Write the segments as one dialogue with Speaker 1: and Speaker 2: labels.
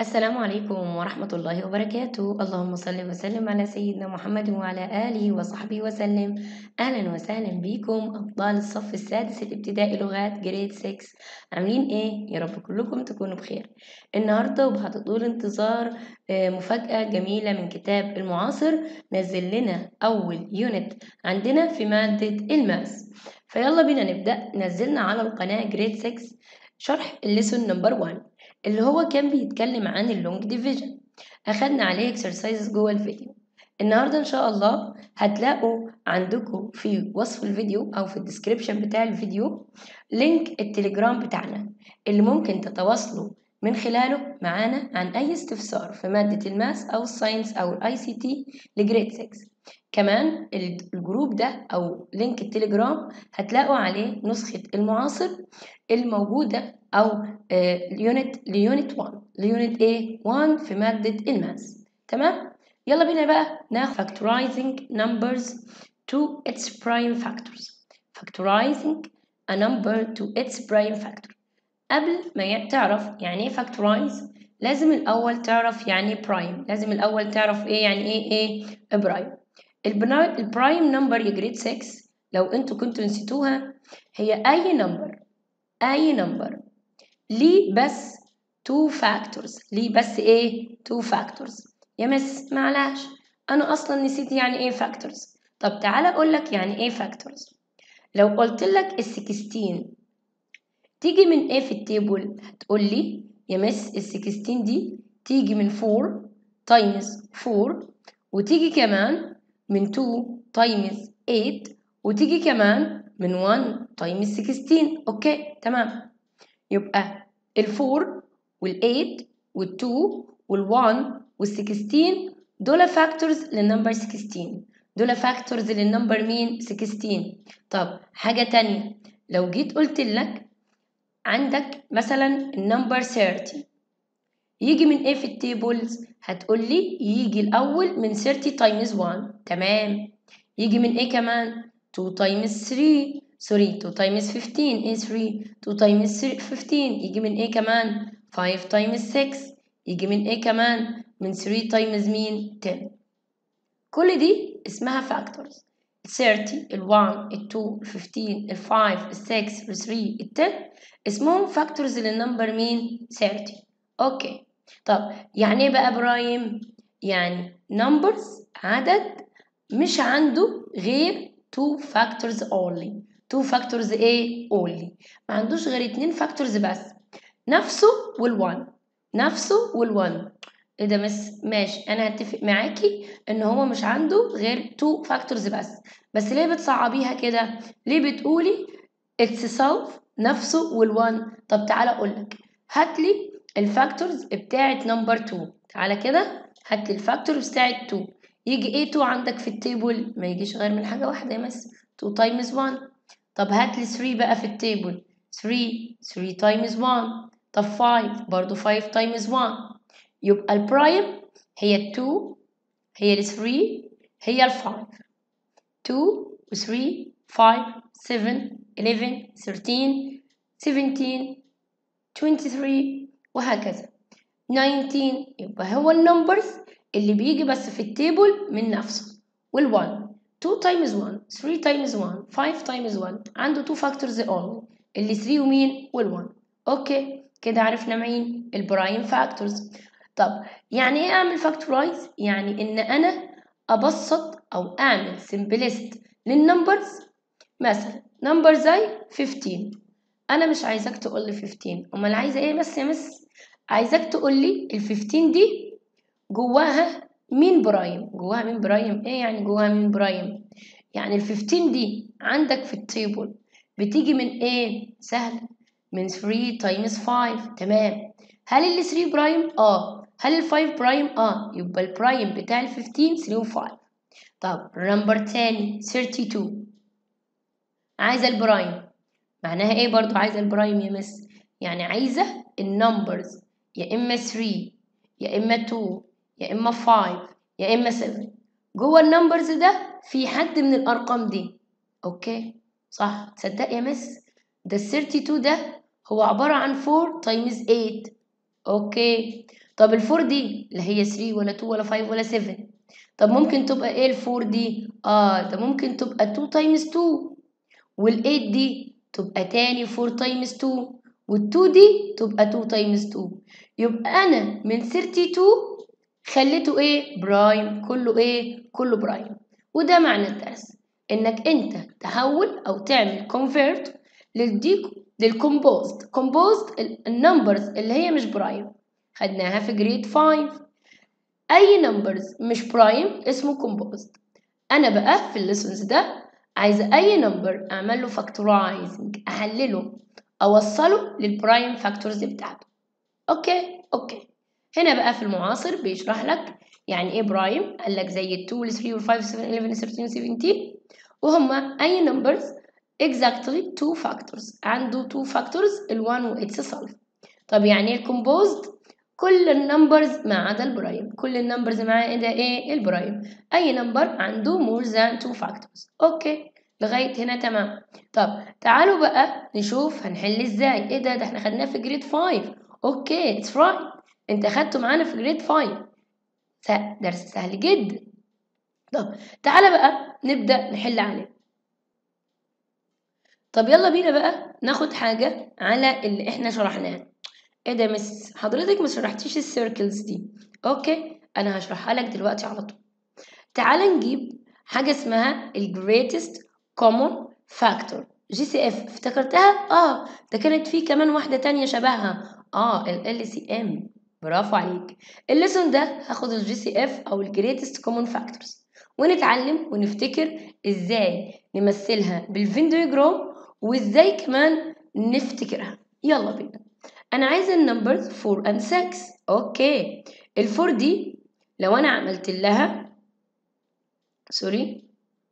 Speaker 1: السلام عليكم ورحمة الله وبركاته اللهم صل وسلم على سيدنا محمد وعلى آله وصحبه وسلم أهلا وسهلا بكم أبطال الصف السادس الابتدائي لغات جريد 6 عاملين إيه؟ يا رب كلكم تكونوا بخير النهاردة وبعد طول انتظار آه، مفاجأة جميلة من كتاب المعاصر نزل لنا أول يونت عندنا في مادة الماس فيلا بينا نبدأ نزلنا على القناة جريد 6 شرح الليسون نمبر 1 اللي هو كان بيتكلم عن اللونج ديفيجن أخدنا عليه اكسرسايزز جوه الفيديو النهارده ان شاء الله هتلاقوا عندكم في وصف الفيديو او في الديسكريبشن بتاع الفيديو لينك التليجرام بتاعنا اللي ممكن تتواصلوا من خلاله معانا عن اي استفسار في مادة الماس او الساينس او الاي سي تي لجريد 6 كمان الجروب ده او لينك التليجرام هتلاقوا عليه نسخة المعاصر الموجودة او يونت ليونت 1 ليونت ايه 1 في مادة الماس تمام يلا بينا بقى ناخد factorizing numbers to its prime factors factorizing a number to its prime factor قبل ما تعرف يعني ايه factorize لازم الأول تعرف يعني ايه prime لازم الأول تعرف ايه يعني ايه ايه prime البرايم نمبر يا جريد 6 لو انتوا كنتوا نسيتوها هي أي نمبر أي نمبر ليه بس two factors ليه بس ايه two factors يا مس معلش انا اصلا نسيت يعني ايه factors طب تعالى اقول لك يعني ايه factors لو قلت لك ال 16 تيجي من ايه في التيبل هتقول لي يا مس ال 16 دي تيجي من 4 تايمز 4 وتيجي كمان من 2 تايمز 8 وتيجي كمان من 1 تايمز 16 اوكي تمام يبقى الفور والإيت والتو والوان والسكستين دول فاكتورز للنمبر 16 دول فاكتورز للنمبر مين 16 طب حاجة تانية لو جيت قلت لك عندك مثلا النمبر 30 يجي من ايه في التيبلز هتقول لي يجي الاول من 30 تايمز 1 تمام يجي من ايه كمان 2 تايمز 3 سوري 2 تايمز 15 ايه 3 2 تايمز 15 يجي من ايه كمان 5 تايمز 6 يجي من ايه كمان من 3 تايمز مين 10 كل دي اسمها فاكتورز ال 30 ال 1 ال 2 ال 15 ال 5 ال 6 ال 3 ال 10 اسمهم فاكتورز للنمبر مين 30 اوكي طب يعني ايه بقى برايم يعني نمبرز عدد مش عنده غير two factors only two factors ايه only ما عندوش غير اتنين فاكتورز بس نفسه والوان نفسه والوان ايه ده مس ماشي انا هتفق معاكي ان هو مش عنده غير تو فاكتورز بس بس ليه بتصعبيها كده ليه بتقولي itself نفسه والوان طب تعالى اقولك هاتلي الفاكتورز بتاعت نمبر 2 تعالى كده هاتلي الفاكتورز بتاعت 2 يجي ايه 2 عندك في التيبل ما يجيش غير من حاجه واحده يا مس 2 تايمز 1 طب هات لي 3 بقى في التيبل 3 3 تايمز 1 طب 5 برضو 5 تايمز 1 يبقى البرايم هي ال 2 هي ال 3 هي ال 5 2 و 3 5 7 11 13 17 23 وهكذا 19 يبقى هو النمبرز اللي بيجي بس في التيبل من نفسه وال1 2 times 1 3 times 1 5 times 1 عنده 2 factors only اللي 3 ومين وال1 اوكي كده عرفنا مين البرايم فاكتورز طب يعني ايه اعمل فاكتورايز يعني ان انا ابسط او اعمل سمبلست للنمبرز مثلا نمبر زي 15 انا مش عايزاك تقول لي 15 امال عايزه ايه بس يا مس عايزاك تقول لي ال 15 دي جواها مين برايم جواها مين برايم ايه يعني جواها مين برايم يعني ال 15 دي عندك في التيبل بتيجي من ايه سهل من 3 تايمز 5 تمام هل ال 3 برايم اه هل ال 5 برايم اه يبقى البرايم بتاع ال 15 3 و 5 طب نمبر تاني 32 عايزه البرايم معناها ايه برضو عايزه البرايم يا مس يعني عايزه النمبرز يا اما 3 يا اما 2 يا اما 5 يا اما 7 جوه النمبرز ده في حد من الارقام دي اوكي صح تصدق يا مس ده ال 32 ده هو عباره عن 4 تايمز 8 اوكي طب الفور دي اللي هي 3 ولا 2 ولا 5 ولا 7 طب ممكن تبقى ايه الفور دي اه ده ممكن تبقى 2 تايمز 2 وال8 دي تبقى تاني 4 تايمز 2 وال2 دي تبقى 2 تايمز 2 يبقى انا من 32 خليته ايه برايم كله ايه كله برايم وده معنى الدرس انك انت تحول او تعمل كونفيرت للديك للكومبوزد كومبوزد النمبرز اللي هي مش برايم خدناها في جريد 5 اي نمبرز مش برايم اسمه كومبوزد انا بقى في الليسونز ده عايزه اي نمبر اعمل له فاكتورايزنج احلله اوصله للبرايم فاكتورز بتاعته اوكي اوكي هنا بقى في المعاصر بيشرح لك يعني ايه برايم قال لك زي ال 2 وال 3 وال 5 7 11 13 17 وهما اي نمبرز exactly two factors عنده two factors ال 1 و its self طب يعني ايه الكومبوزد كل النمبرز ما عدا البرايم كل النمبرز ما عدا ايه البرايم اي نمبر عنده more than two factors اوكي لغايه هنا تمام طب تعالوا بقى نشوف هنحل ازاي ايه ده ده احنا خدناه في جريد 5 اوكي اتس رايت انت خدته معانا في جريد 5 درس سهل جدا طب تعالى بقى نبدا نحل عليه طب يلا بينا بقى ناخد حاجه على اللي احنا شرحناه ايه ده مس حضرتك ما شرحتيش السيركلز دي اوكي انا هشرحها لك دلوقتي على طول تعالى نجيب حاجه اسمها الجريتست كومون فاكتور جي سي اف افتكرتها اه ده كانت في كمان واحده تانية شبهها اه ال سي ام برافو عليك الليسون ده هاخد الجي سي اف او الجريتست كومون فاكتورز ونتعلم ونفتكر ازاي نمثلها بالفين دياجرام وازاي كمان نفتكرها يلا بينا انا عايزه النمبرز 4 and 6 اوكي الفور دي لو انا عملت لها سوري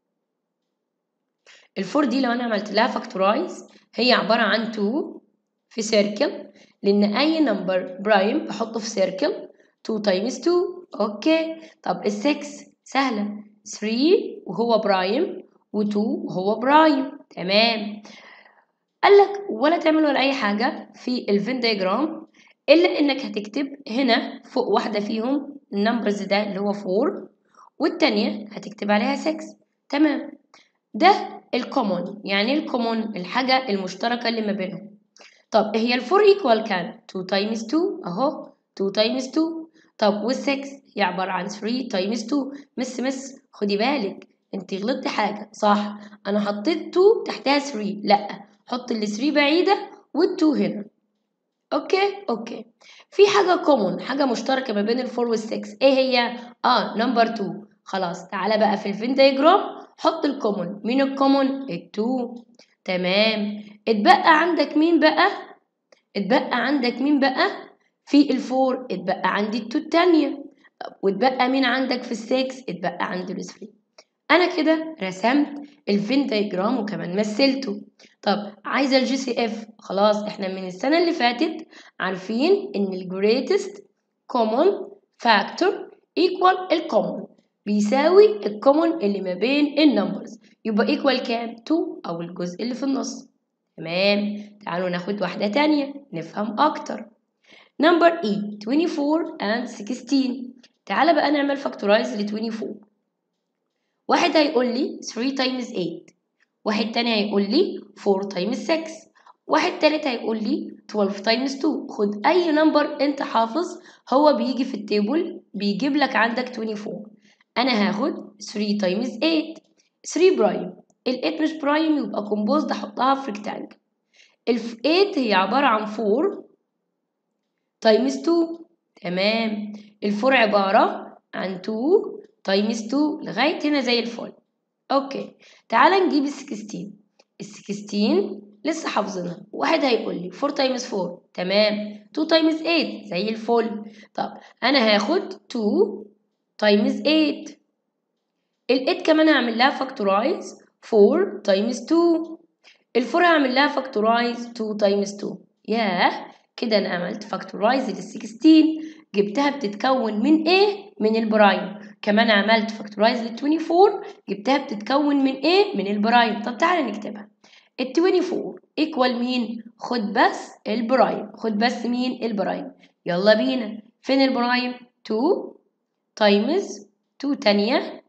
Speaker 1: الفور دي لو انا عملت لها فاكتورايز هي عباره عن 2 في سيركل لان اي نمبر برايم بحطه في سيركل 2 تايمز 2 اوكي طب ال6 سهله 3 وهو برايم و2 وهو برايم تمام قال لك ولا تعمل ولا اي حاجه في الفين دياجرام الا انك هتكتب هنا فوق واحده فيهم النمبرز ده اللي هو 4 والتانية هتكتب عليها 6 تمام ده الكومون يعني الكومون الحاجه المشتركه اللي ما بينهم طب هي ال 4 ايكوال كام 2 تايمز 2 اهو 2 تايمز 2 طب وال 6 هي عباره عن 3 تايمز 2 مس مس خدي بالك انت غلطتي حاجه صح انا حطيت 2 تحتها 3 لا حط ال 3 بعيده وال2 هنا اوكي اوكي في حاجه كومون حاجه مشتركه ما بين ال 4 وال 6 ايه هي اه نمبر 2 خلاص تعالى بقى في الفين دايجرام حط الكومون مين الكومون ال2 تمام اتبقى عندك مين بقى اتبقى عندك مين بقى في الفور اتبقى عندي التو التانية واتبقى مين عندك في السكس اتبقى عندي الثري انا كده رسمت الفين دايجرام وكمان مثلته طب عايزه الجي سي اف خلاص احنا من السنه اللي فاتت عارفين ان الجريتست كومون فاكتور ايكوال الكومون بيساوي الكومون اللي ما بين النمبرز يبقى ايكوال كام 2 او الجزء اللي في النص تمام تعالوا ناخد واحده تانية نفهم اكتر نمبر E 24 and 16 تعالى بقى نعمل فاكتورايز ل 24 واحد هيقول لي 3 تايمز 8 واحد تاني هيقول لي 4 تايمز 6 واحد تالت هيقول لي 12 تايمز 2 خد اي نمبر انت حافظ هو بيجي في التيبل بيجيب لك عندك 24 انا هاخد 3 تايمز 8 3 برايم ال 8 مش برايم يبقى كومبوزد احطها في ريكتانجل ال 8 هي عباره عن 4 تايمز 2 تمام الفور عباره عن 2 تايمز 2 لغايه هنا زي الفل اوكي تعالى نجيب ال 16 ال 16 لسه حافظينها واحد هيقول لي 4 تايمز 4 تمام 2 تايمز 8 زي الفل طب انا هاخد 2 تايمز 8 ال 8 كمان هعمل لها فاكتورايز 4 تايمز 2 الفور هعمل لها فاكتورايز 2 تايمز 2 ياه كده انا عملت فاكتورايز لل 16 جبتها بتتكون من ايه من البرايم كمان عملت فاكتورايز لل 24 جبتها بتتكون من ايه من البرايم طب تعالى نكتبها ال 24 ايكوال مين خد بس البرايم خد بس مين البرايم يلا بينا فين البرايم 2 تايمز 2 تانية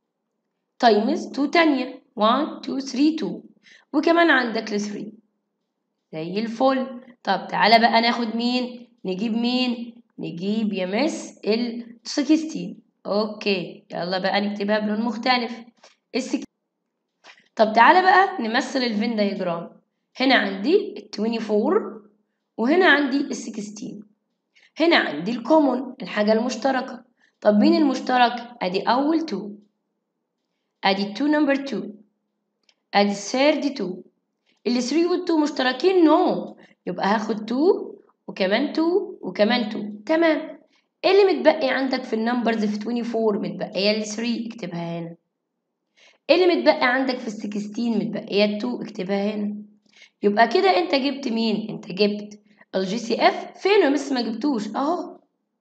Speaker 1: تايمز 2 تانية 1 2 3 2 وكمان عندك ال 3 زي الفل طب تعالى بقى ناخد مين نجيب مين نجيب يا مس ال 16 اوكي يلا بقى نكتبها بلون مختلف السك... طب تعالى بقى نمثل الفين دايجرام هنا عندي ال 24 وهنا عندي ال 16 هنا عندي الكومون الحاجة المشتركة طب مين المشترك ادي اول 2 ادي 2 نمبر 2 ادي ثيرد 2 ال 3 وال 2 مشتركين نو no. يبقى هاخد 2 وكمان 2 وكمان 2 تمام ايه اللي متبقي عندك في النمبرز في 24 متبقيه ال 3 اكتبها هنا ايه اللي متبقي عندك في ال 16 متبقيه ال 2 اكتبها هنا يبقى كده انت جبت مين انت جبت الجي سي اف فين يا مس ما جبتوش اهو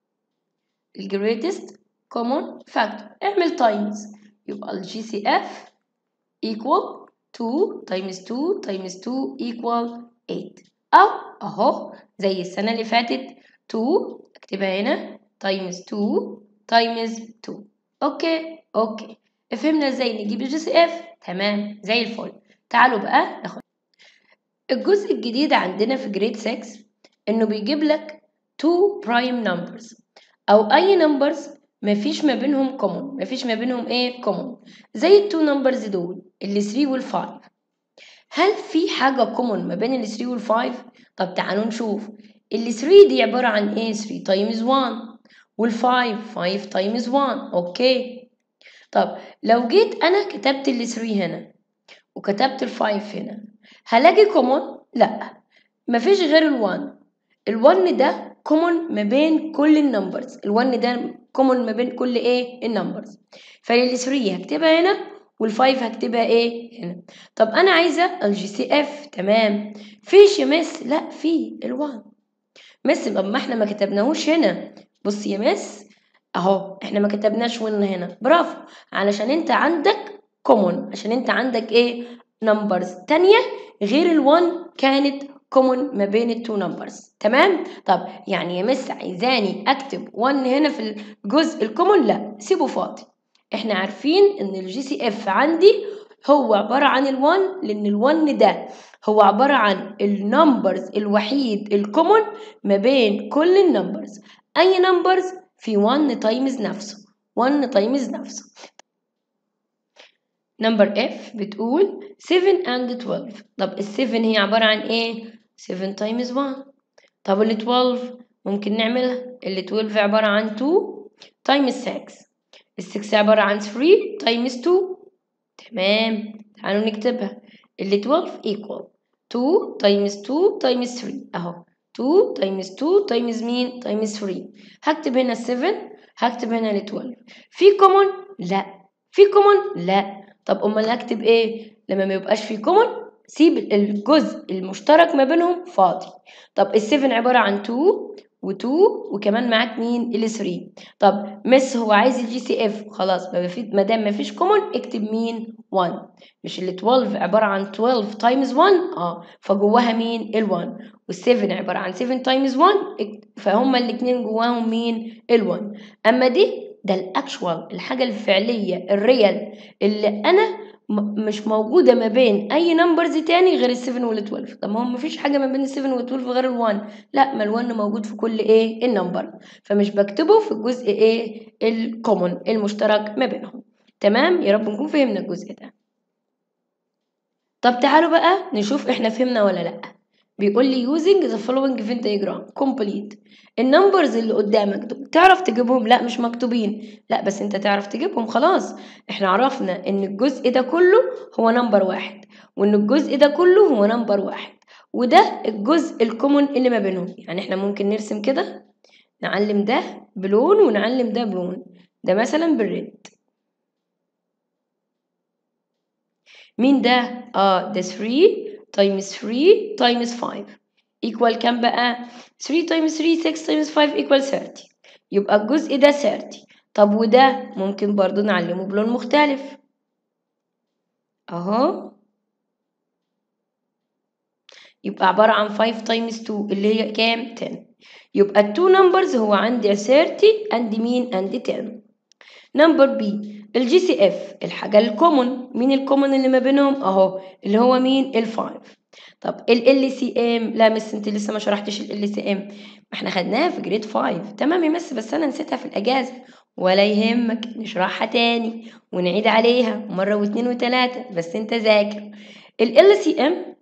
Speaker 1: الجريتست كومون فاكتور اعمل تايمز يبقى الجي سي اف equal 2 times 2 times 2 equal 8 أو أهو زي السنة اللي فاتت 2 اكتبها هنا times 2 times 2 أوكي أوكي فهمنا ازاي نجيب الجي سي اف تمام زي الفل تعالوا بقى ناخد الجزء الجديد عندنا في جريد 6 انه بيجيب لك 2 برايم نمبرز او اي نمبرز مفيش ما بينهم كومون مفيش ما بينهم ايه كومون زي التو نمبرز دول ال 3 وال 5 هل في حاجة كومون ما بين ال 3 وال 5 طب تعالوا نشوف ال 3 دي عبارة عن ايه 3 تايمز 1 وال 5 5 تايمز 1 اوكي طب لو جيت انا كتبت ال 3 هنا وكتبت ال 5 هنا هلاقي كومون لا مفيش غير ال 1 ال 1 ده كومون ما بين كل النمبرز ال 1 ده كومون ما بين كل ايه النمبرز فال 3 هكتبها هنا وال5 هكتبها ايه هنا طب انا عايزه الجي سي اف تمام فيش يا مس لا في ال1 مس طب ما احنا ما كتبناهوش هنا بص يا مس اهو احنا ما كتبناش ون هنا برافو علشان انت عندك كومون عشان انت عندك ايه نمبرز تانية غير ال1 كانت كومون ما بين التو نمبرز تمام طب يعني يا مس عايزاني اكتب 1 هنا في الجزء الكومون لا سيبه فاضي احنا عارفين ان الجي سي اف عندي هو عبارة عن ال1 لان ال1 ده هو عبارة عن النمبرز الوحيد الكومون ما بين كل النمبرز اي نمبرز في 1 تايمز نفسه 1 تايمز نفسه نمبر اف بتقول 7 and 12 طب ال 7 هي عبارة عن ايه 7 تايمز 1 طب ال 12 ممكن نعملها ال 12 عبارة عن 2 تايمز 6 ال 6 عبارة عن 3 تايمز 2 تمام تعالوا نكتبها ال 12 equal 2 تايمز 2 تايمز 3 اهو 2 تايمز 2 تايمز مين تايمز 3 هكتب هنا 7 هكتب هنا ال 12 في كومون لا في كومون لا طب امال اكتب ايه لما ما يبقاش في كومون سيب الجزء المشترك ما بينهم فاضي طب ال7 عبارة عن 2 و2 وكمان معاك مين ال 3 طب مس هو عايز الجي سي اف خلاص ما دام ما فيش كومون اكتب مين 1 مش ال 12 عبارة عن 12 تايمز 1 اه فجواها مين ال 1 وال7 عبارة عن 7 تايمز 1 فهما الاثنين جواهم مين ال 1 اما دي ده الاكشوال الحاجة الفعلية الريال اللي انا مش موجودة ما بين أي نمبرز تاني غير السفن وال12 طب ما هو مفيش حاجة ما بين السفن وال12 غير ال1 لا ما ال1 موجود في كل إيه النمبر فمش بكتبه في الجزء إيه الكومون المشترك ما بينهم تمام يا رب نكون فهمنا الجزء ده طب تعالوا بقى نشوف إحنا فهمنا ولا لأ بيقول لي using the following Venn diagram complete النمبرز اللي قدامك دول تعرف تجيبهم لا مش مكتوبين لا بس انت تعرف تجيبهم خلاص احنا عرفنا ان الجزء ده كله هو نمبر واحد وان الجزء ده كله هو نمبر واحد وده الجزء الكومون اللي ما بينهم يعني احنا ممكن نرسم كده نعلم ده بلون ونعلم ده بلون ده مثلا بالريد مين ده اه ده 3 times 3 times 5 equal كام بقى 3 times 3 6 times 5 equal 30 يبقى الجزء ده 30 طب وده ممكن برضو نعلمه بلون مختلف اهو يبقى عبارة عن 5 times 2 اللي هي كام 10 يبقى التو نمبرز هو عندي 30 and مين and 10 نمبر بي الجي سي اف الحاجة الكومون مين الكومون اللي ما بينهم اهو اللي هو مين الفايف طب ال ال سي ام لا مس انت لسه ما شرحتش ال ال سي ام ما احنا خدناها في جريد 5 تمام يا مس بس انا نسيتها في الاجازة ولا يهمك نشرحها تاني ونعيد عليها مرة واثنين وثلاثة بس انت ذاكر ال ال سي ام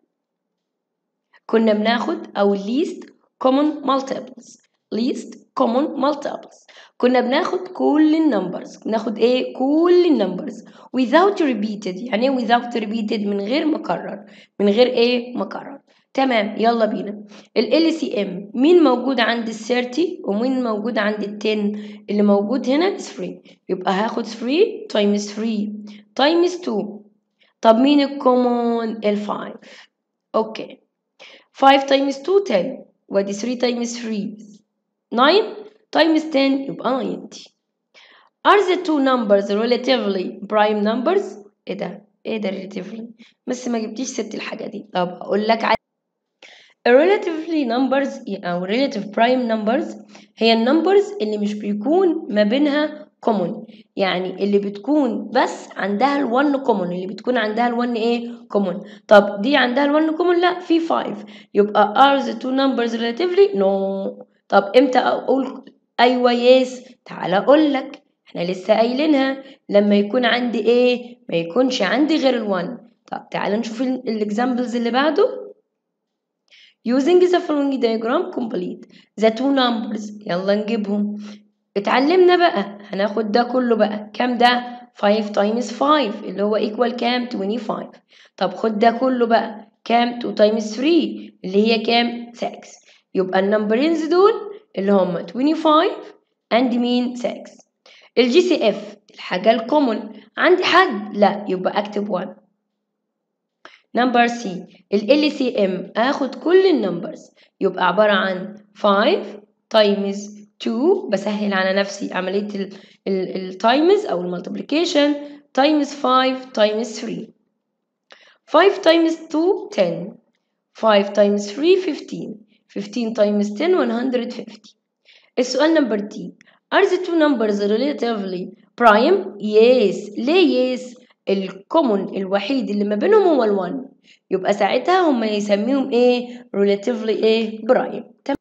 Speaker 1: كنا بناخد او least common multiples least common multiples كنا بناخد كل النمبرز بناخد ايه كل النمبرز without repeated يعني ايه without repeated من غير مكرر من غير ايه مكرر تمام يلا بينا ال LCM مين موجود عند ال 30 ومين موجود عند ال 10 اللي موجود هنا 3 يبقى هاخد 3 times 3 times 2 طب مين الكومون ال 5 اوكي 5 times 2 10 وادي 3 times 3 9 times 10 يبقى 90 are the two numbers relatively prime numbers ايه ده ايه ده relatively بس ما جبتيش ست الحاجة دي طب اقول لك على relatively numbers او relative prime numbers هي النمبرز اللي مش بيكون ما بينها common يعني اللي بتكون بس عندها الون common اللي بتكون عندها الون ايه common طب دي عندها الون common لا في 5 يبقى are the two numbers relatively no طب امتى اقول ايوه يس تعالى اقول لك احنا لسه قايلينها لما يكون عندي ايه ما يكونش عندي غير الوان طب تعالى نشوف الاكزامبلز اللي بعده using the following diagram complete the two numbers يلا نجيبهم اتعلمنا بقى هناخد ده كله بقى كام ده 5 times 5 اللي هو equal كام 25 طب خد ده كله بقى كام 2 times 3 اللي هي كام 6 يبقى النمبرينز دول اللي هم 25 and مين 6 الجي سي اف الحاجة الكومون عندي حد لا يبقى اكتب 1 نمبر سي ال ال سي ام اخد كل النمبرز يبقى عبارة عن 5 تايمز 2 بسهل على نفسي عملية التايمز او المالتيبليكيشن تايمز 5 تايمز 3 5 تايمز 2 10 5 تايمز 3 15 15 times 10 150 السؤال نمبر دي are the two numbers relatively prime yes ليه yes الكومون الوحيد اللي ما بينهم هو ال1 يبقى ساعتها هم يسميهم ايه relatively ايه prime تمام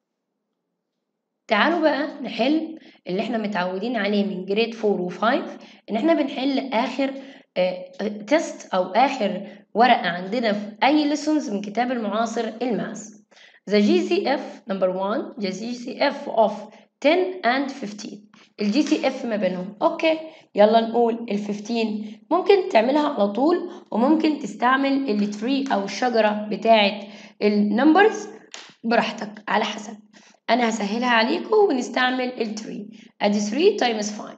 Speaker 1: تعالوا بقى نحل اللي احنا متعودين عليه من جريد 4 و5 ان احنا بنحل اخر تيست او اخر ورقه عندنا في اي ليسونز من كتاب المعاصر الماس The GCF number one the GCF of 10 and 15 الجي سي اف ما بينهم اوكي يلا نقول ال 15 ممكن تعملها على طول وممكن تستعمل التري او الشجره بتاعه النمبرز براحتك على حسب انا هسهلها عليكم ونستعمل التري ادي 3 تايمز 5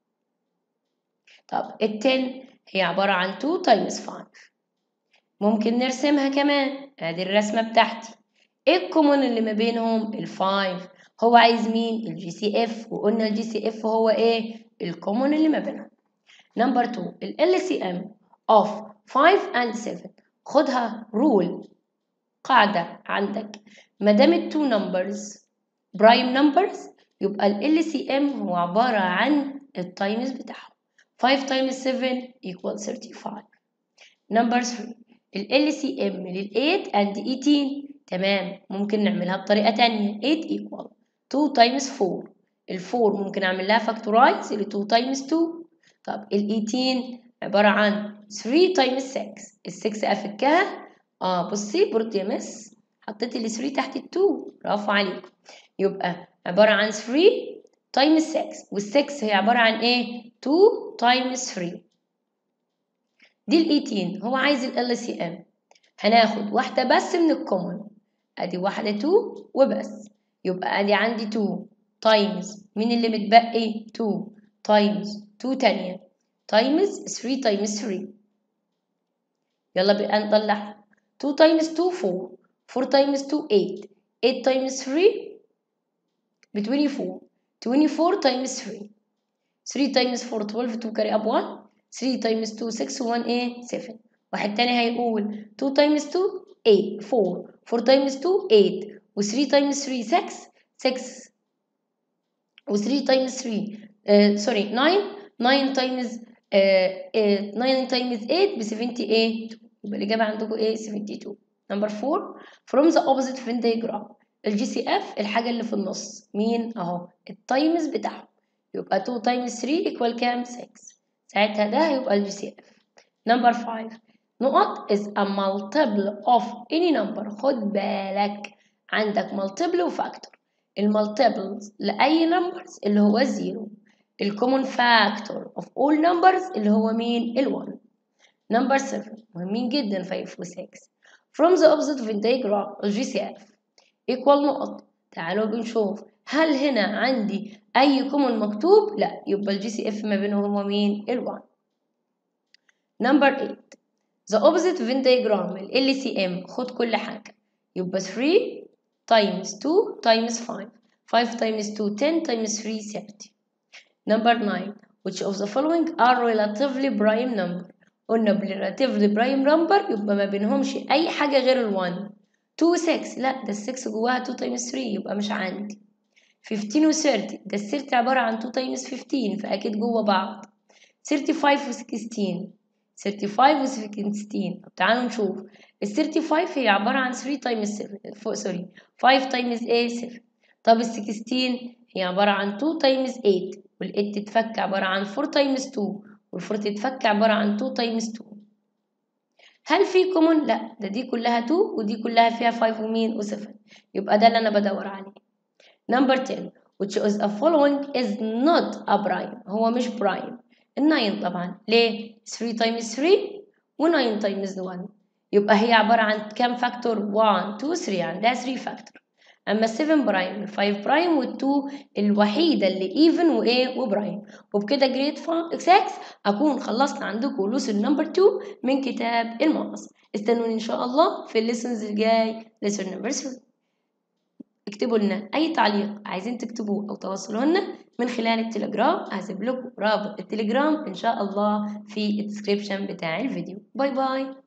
Speaker 1: طب ال 10 هي عباره عن 2 تايمز 5 ممكن نرسمها كمان ادي الرسمه بتاعتي ايه الكومون اللي ما بينهم الفايف هو عايز مين الجي سي اف وقلنا الجي سي اف هو ايه الكومون اللي ما بينهم نمبر 2 ال سي ام اوف 5 and 7 خدها رول قاعده عندك ما دام التو نمبرز برايم نمبرز يبقى ال سي ام هو عباره عن التايمز بتاعهم 5 times 7 equal 35 نمبر 3 ال LCM لل 8 and 18 تمام ممكن نعملها بطريقة تانية 8 equal 2 times 4 ال 4 ممكن أعمل لها factorize ل 2 times 2 طب ال 18 عبارة عن 3 times 6 ال 6 أفكها اه بصي برد يا مس حطيت ال 3 تحت ال 2 برافو عليكم يبقى عبارة عن 3 times 6 وال 6 هي عبارة عن ايه 2 times 3 دي ال 18 هو عايز ال LCM هناخد واحدة بس من الكومن ادي واحدة 2 وبس يبقى ادي عندي 2 تايمز مين اللي متبقي 2 تايمز 2 تانية تايمز 3 تايمز 3 يلا بقى نطلع 2 تايمز 2 4 4 تايمز 2 8 8 تايمز 3 ب 24 24 تايمز 3 3 تايمز 4 12 2 carry up 1 3 تايمز 2 6 1 ايه 7 واحد تاني هيقول 2 تايمز 2 8 4 4 تايمز 2 8 و 3 تايمز 3 6 6 و 3 times 3 سوري 9 9 times uh, 9 times 8 ب 78 يبقى الإجابة عندكم إيه 72 نمبر 4 from the opposite Venn diagram الجي سي اف الحاجة اللي في النص مين أهو التايمز بتاعهم يبقى 2 times 3 equal كام 6 ساعتها ده هيبقى الجي سي اف نمبر 5 نقط is a multiple of any number خد بالك عندك multiple وفاكتور المالتيبلز لأي numbers اللي هو الزيرو الكومون فاكتور of all numbers اللي هو مين ال1 نمبر 7 مهمين جدا 5 و 6 from the opposite Venn diagram الجي سي اف equal نقط تعالوا بنشوف هل هنا عندي أي كومون مكتوب؟ لا يبقى الجي سي اف ما بينهم هو مين؟ ال1 نمبر 8 the opposite Venn diagram ال LCM خد كل حاجة يبقى 3 times 2 times 5 5 times 2 10 times 3 30 Number 9 which of the following are relatively prime number قلنا relatively prime number يبقى ما بينهمش أي حاجة غير ال 1 2 و 6 لا ده ال 6 جواها 2 times 3 يبقى مش عندي 15 و 30 ده ال 30 عبارة عن 2 times 15 فأكيد جوا بعض 35 و 16 35 و 16 طب تعالوا نشوف ال 35 هي عبارة عن 3 times 7 فوق سوري 5 times A 7 طب ال 16 هي عبارة عن 2 times 8 وال 8 تتفك عبارة عن 4 times 2 وال 4 تتفك عبارة عن 2 times 2 هل في كومون؟ لا ده دي كلها 2 ودي كلها فيها 5 ومين و7 يبقى ده اللي أنا بدور عليه نمبر 10 which is a following is not a prime هو مش prime ال 9 طبعا ليه؟ 3 times 3 و 9 times 1 يبقى هي عبارة عن كام فاكتور؟ 1 2 3 عندها 3 فاكتور اما ال 7 برايم ال 5 برايم وال 2 الوحيده اللي ايفن وايه وبرايم وبكده جريد 6 اكون خلصت عندكم لوسن نمبر 2 من كتاب المقص استنوني ان شاء الله في الليسنز الجاي ليسن نمبر 3 اكتبوا لنا اي تعليق عايزين تكتبوه او توصلوا لنا من خلال التليجرام هسيب لكم رابط التليجرام ان شاء الله في الديسكريبشن بتاع الفيديو باي باي